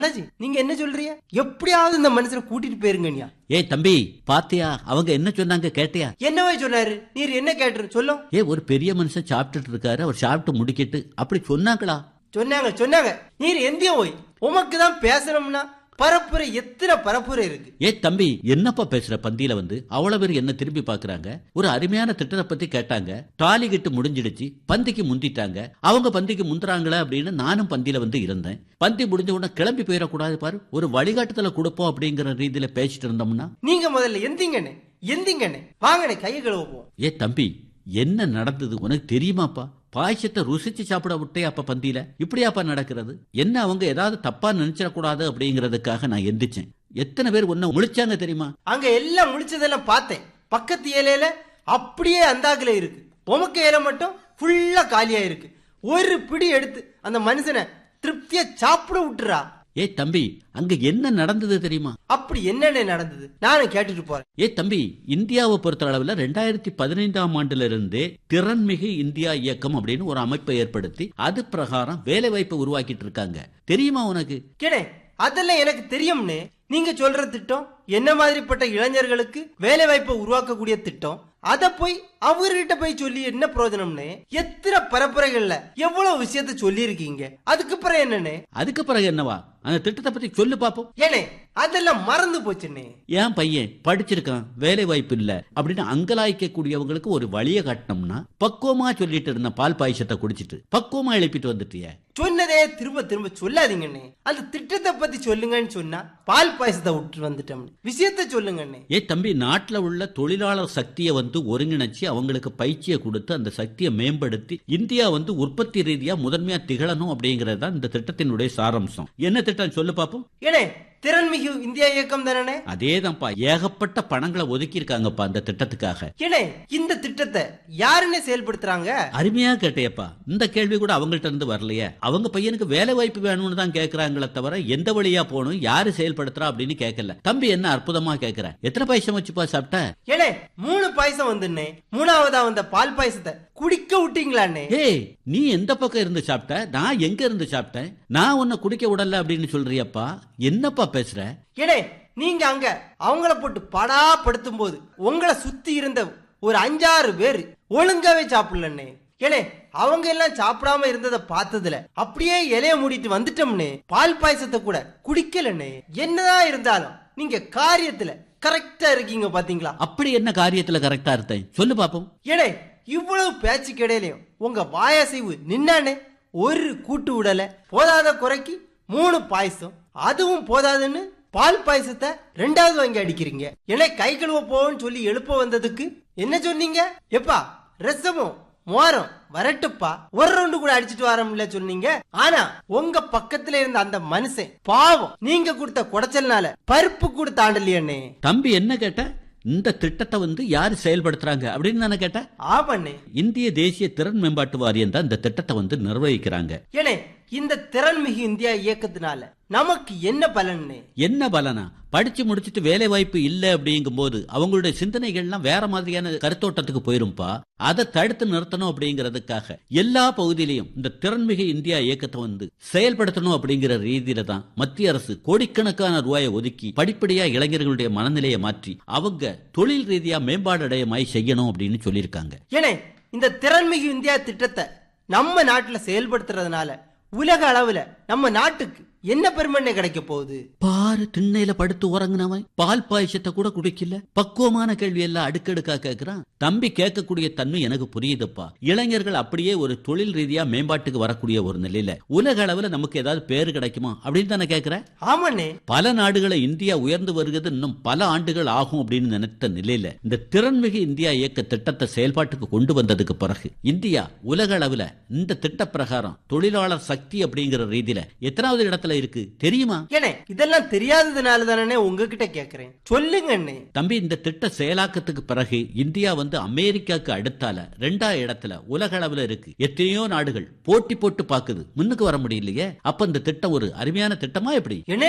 அண்ணாச்சி நீங்க என்ன சொல்றீங்க எப்படியாவது இந்த மனுஷனை கூட்டிட்டு போயிருங்கய்யா ஏய் தம்பி பாத்தியா அவங்க என்ன சொன்னாங்க கேட்டியா என்னவே சொன்னாரு நீர் என்ன கேட்டுரு சொல்லும் ஏ ஒரு பெரிய மனுஷன் சாப்பிட்டுட்டு இருக்காரு அவர் சாப்பிட்டு முடிக்கிட்டு அப்படி சொன்னாங்களா சொன்னாங்க சொன்னாங்க நீர் எந்தியம் போய் உமக்கு தான் பேசணும்னா பரப்புரை எத்தனை பரப்புரை இருக்கு ஏ தம்பி என்னப்பா பேசுற பந்தியில வந்து அவ்வளவு பேர் என்ன திரும்பி பாக்குறாங்க ஒரு அருமையான திட்டத்தை பத்தி கேட்டாங்க தாலி கட்டு முடிஞ்சிடுச்சு பந்திக்கு முந்திட்டாங்க அவங்க பந்திக்கு முந்துறாங்களே அப்படின்னு நானும் பந்தியில வந்து இருந்தேன் பந்தி முடிஞ்ச உடனே கிளம்பி போயிடக்கூடாது பாரு ஒரு வழிகாட்டுதல கொடுப்போம் அப்படிங்கிற ரீதியில பேசிட்டு இருந்தோம்னா நீங்க முதல்ல எந்திங்கண்ணே எந்திங்கண்ணே வாங்கண்ணே கையை கழுவுவோம் ஏ தம்பி என்ன நடந்தது உனக்கு தெரியுமாப்பா பாயசத்தை ருசிச்சு சாப்பிட விட்டே அப்ப பந்தியில இப்படியாப்பா நடக்கிறது என்ன அவங்க ஏதாவது தப்பா நினைச்சிடக்கூடாது அப்படிங்கறதுக்காக நான் எந்திரிச்சேன் எத்தனை பேர் ஒன்ன முழிச்சாங்க தெரியுமா அங்க எல்லாம் முடிச்சதெல்லாம் பார்த்தேன் பக்கத்து இலையில அப்படியே அந்தாக்குல இருக்கு உமக்கு இலை மட்டும் ஃபுல்லா காலியா இருக்கு ஒரு பிடி எடுத்து அந்த மனுஷனை திருப்தியா சாப்பிட விட்டுறா ஏ தம்பி அங்க என்ன நடந்தது தெரியுமா அப்படி என்னென்ன நடந்தது நானும் கேட்டுட்டு போறேன் ஏ தம்பி இந்தியாவை பொறுத்த அளவுல ரெண்டாயிரத்தி பதினைந்தாம் ஆண்டுல இருந்தே திறன்மிகு இந்தியா இயக்கம் அப்படின்னு ஒரு அமைப்பை ஏற்படுத்தி அது பிரகாரம் வேலை வாய்ப்பை உருவாக்கிட்டு இருக்காங்க தெரியுமா உனக்கு கேடே அதெல்லாம் எனக்கு தெரியும்னு நீங்க சொல்ற திட்டம் என்ன மாதிரிப்பட்ட இளைஞர்களுக்கு வேலை வாய்ப்பை உருவாக்கக்கூடிய திட்டம் அத போய் அவர்கிட்ட போய் சொல்லி என்ன பிரயோஜனம்னு எத்தனை பரப்புரைகள்ல எவ்வளவு விஷயத்த சொல்லி இருக்கீங்க அதுக்கு பிறகு என்னன்னு அதுக்கு பிறகு என்னவா அந்த திட்டத்தை பத்தி சொல்லு பாப்போம் ஏனே அதெல்லாம் மறந்து போச்சுன்னே ஏன் பையன் படிச்சிருக்கான் வேலை வாய்ப்பு இல்ல அப்படின்னு அங்கலாய்க்க கூடியவங்களுக்கு ஒரு வழியை காட்டினோம்னா பக்குவமா சொல்லிட்டு இருந்த பால் பாயசத்தை குடிச்சிட்டு பக்குவமா எழுப்பிட்டு வந்துட்டிய சொன்னதே திரும்ப திரும்ப சொல்லாதீங்கண்ணே அந்த திட்டத்தை பத்தி சொல்லுங்கன்னு சொன்னா பால் பாயசத்தை விட்டு வந்துட்டோம் விஷயத்த சொல்லுங்கண்ணே ஏ தம்பி நாட்டுல உள்ள தொழிலாளர் சக்தியை வந்து ஒருங்கிணைச்சு அவங்களுக்கு பயிற்சியை கொடுத்து அந்த சக்தியை மேம்படுத்தி இந்தியா வந்து உற்பத்தி ரீதியா முதன்மையா திகழணும் அப்படிங்கறது தான் இந்த திட்டத்தினுடைய சாராம்சம் என்ன திட்டம் சொல்லு பாப்போம் ஏனே திறன்மிகு இந்தியா இயக்கம் தானே அதேதான்ப்பா ஏகப்பட்ட பணங்களை ஒதுக்கி இருக்காங்கப்பா அந்த திட்டத்துக்காக ஏனே இந்த திட்டத்தை யாருன்னு செயல்படுத்துறாங்க அருமையா கேட்டேப்பா இந்த கேள்வி கூட அவங்கள்ட்ட இருந்து வரலையே அவங்க பையனுக்கு வேலை வாய்ப்பு வேணும்னு தான் கேக்குறாங்களே தவிர எந்த வழியா போகணும் யாரு செயல்படுத்துறா அப்படின்னு கேட்கல தம்பி என்ன அற்புதமா கேக்குற எத்தனை பைசா வச்சுப்பா சாப்பிட்ட ஏனே மூணு பாயசம் வந்துண்ணே மூணாவதா வந்த பால் பாயசத்தை குடிக்க விட்டீங்களாண்ணே ஏய் நீ எந்த பக்கம் இருந்து சாப்பிட்ட நான் எங்க இருந்து சாப்பிட்டேன் நான் உன்னை குடிக்க விடல அப்படின்னு சொல்றியப்பா என்னப்பா பேசுற ஏனே நீங்க அங்க அவங்கள போட்டு படா படுத்தும் போது உங்களை சுத்தி இருந்த ஒரு அஞ்சாறு பேர் ஒழுங்காவே சாப்பிடலண்ணே ஏனே அவங்க எல்லாம் சாப்பிடாம இருந்ததை பார்த்ததுல அப்படியே இலைய மூடிட்டு வந்துட்டோம்னே பால் பாயசத்தை கூட குடிக்கலண்ணே என்னதான் இருந்தாலும் நீங்க காரியத்துல கரெக்டா இருக்கீங்க பாத்தீங்களா அப்படி என்ன காரியத்துல கரெக்டா இருந்தேன் சொல்லு பாப்போம் ஏடே இவ்வளவு பேச்சு கிடையிலையும் உங்க வாயசைவு நின்னானே ஒரு கூட்டு விடல போதாத குறைக்கு மூணு பாயசம் அதுவும் போதாதுன்னு பால் பாயசத்தை ரெண்டாவது வாங்கி அடிக்கிறீங்க ஏன்னா கை கழுவ போவோன்னு சொல்லி எழுப்ப வந்ததுக்கு என்ன சொன்னீங்க எப்பா ரசமும் மோரம் வரட்டுப்பா ஒரு ரவுண்டு கூட அடிச்சிட்டு வரோம்ல சொன்னீங்க ஆனா உங்க பக்கத்துல இருந்த அந்த மனுஷன் பாவம் நீங்க கொடுத்த குடைச்சல்னால பருப்பு கூட தாண்டலையண்ணே தம்பி என்ன கேட்ட இந்த திட்டத்தை வந்து யாரு செயல்படுத்துறாங்க அப்படின்னு தானே கேட்ட ஆமாண்ணே இந்திய தேசிய திறன் மேம்பாட்டு வாரியம் தான் இந்த திட்டத்தை வந்து நிர்வகிக்கிறாங்க ஏனே இந்த திறன்மிகு இந்தியா இயக்கத்தினால நமக்கு என்ன பலன்னு என்ன பலனா படிச்சு முடிச்சிட்டு வேலை வாய்ப்பு இல்ல அப்படிங்கும் போது அவங்களுடைய சிந்தனைகள்லாம் வேற மாதிரியான கருத்தோட்டத்துக்கு போயிரும்பா அதை தடுத்து நிறுத்தணும் அப்படிங்கறதுக்காக எல்லா பகுதியிலையும் இந்த திறன்மிகு இந்தியா இயக்கத்தை வந்து செயல்படுத்தணும் அப்படிங்கிற ரீதியில தான் மத்திய அரசு கோடிக்கணக்கான ரூபாயை ஒதுக்கி படிப்படியா இளைஞர்களுடைய மனநிலையை மாற்றி அவங்க தொழில் ரீதியா மேம்பாடு அடையமாய் செய்யணும் அப்படின்னு சொல்லியிருக்காங்க ஏனே இந்த திறன்மிகு இந்தியா திட்டத்தை நம்ம நாட்டுல செயல்படுத்துறதுனால உலக அளவுல நம்ம நாட்டுக்கு என்ன பெருமண்ணே கிடைக்க போகுது பாரு திண்ணையில படுத்து உறங்குனவன் பால் பாயசத்தை கூட குடிக்கல பக்குவமான கேள்வி எல்லாம் அடுக்கடுக்கா கேக்குறான் தம்பி கேட்கக்கூடிய தன்மை எனக்கு புரியுதுப்பா இளைஞர்கள் அப்படியே ஒரு தொழில் ரீதியா மேம்பாட்டுக்கு வரக்கூடிய ஒரு நிலையில உலக அளவுல நமக்கு ஏதாவது பேரு கிடைக்குமா அப்படின்னு தானே கேக்குற ஆமாண்ணே பல நாடுகளை இந்தியா உயர்ந்து வருகிறது இன்னும் பல ஆண்டுகள் ஆகும் அப்படின்னு நினைத்த நிலையில இந்த திறன்மிகு இந்தியா இயக்க திட்டத்தை செயல்பாட்டுக்கு கொண்டு வந்ததுக்கு பிறகு இந்தியா உலக அளவுல இந்த திட்ட பிரகாரம் தொழிலாளர் சக்தி அப்படிங்கிற ரீதியில எத்தனாவது இடத்துல இருக்கு தெரியுமா ஏனே இதெல்லாம் தெரியாததுனால தானே உங்ககிட்ட கேக்குறேன் சொல்லுங்க அண்ணே தம்பி இந்த திட்ட செயலாக்கத்துக்கு பிறகு இந்தியா வந்து அமெரிக்காக்கு அடுத்தால ரெண்டா இடத்துல உலக அளவுல இருக்கு எத்தனையோ நாடுகள் போட்டி போட்டு பாக்குது முன்னுக்கு வர முடியலையே அப்ப இந்த திட்டம் ஒரு அருமையான திட்டமா எப்படி ஏனே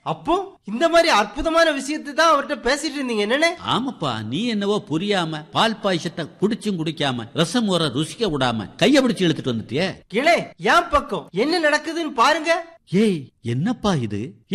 அப்போ இந்த மாதிரி அற்புதமான விஷயத்தை தான் அவர்கிட்ட பேசிட்டு இருந்தீங்க என்னண்ணே ஆமாப்பா நீ என்னவோ புரியாம பால் பாயசத்தை குடிச்சும் குடிக்காம ரசம் ஊற ருசிக்க விடாம கைய பிடிச்சு இழுத்துட்டு வந்துட்டியே கிளே என் பக்கம் என்ன நடக்குதுன்னு பாருங்க ஏய் என்னப்பா இது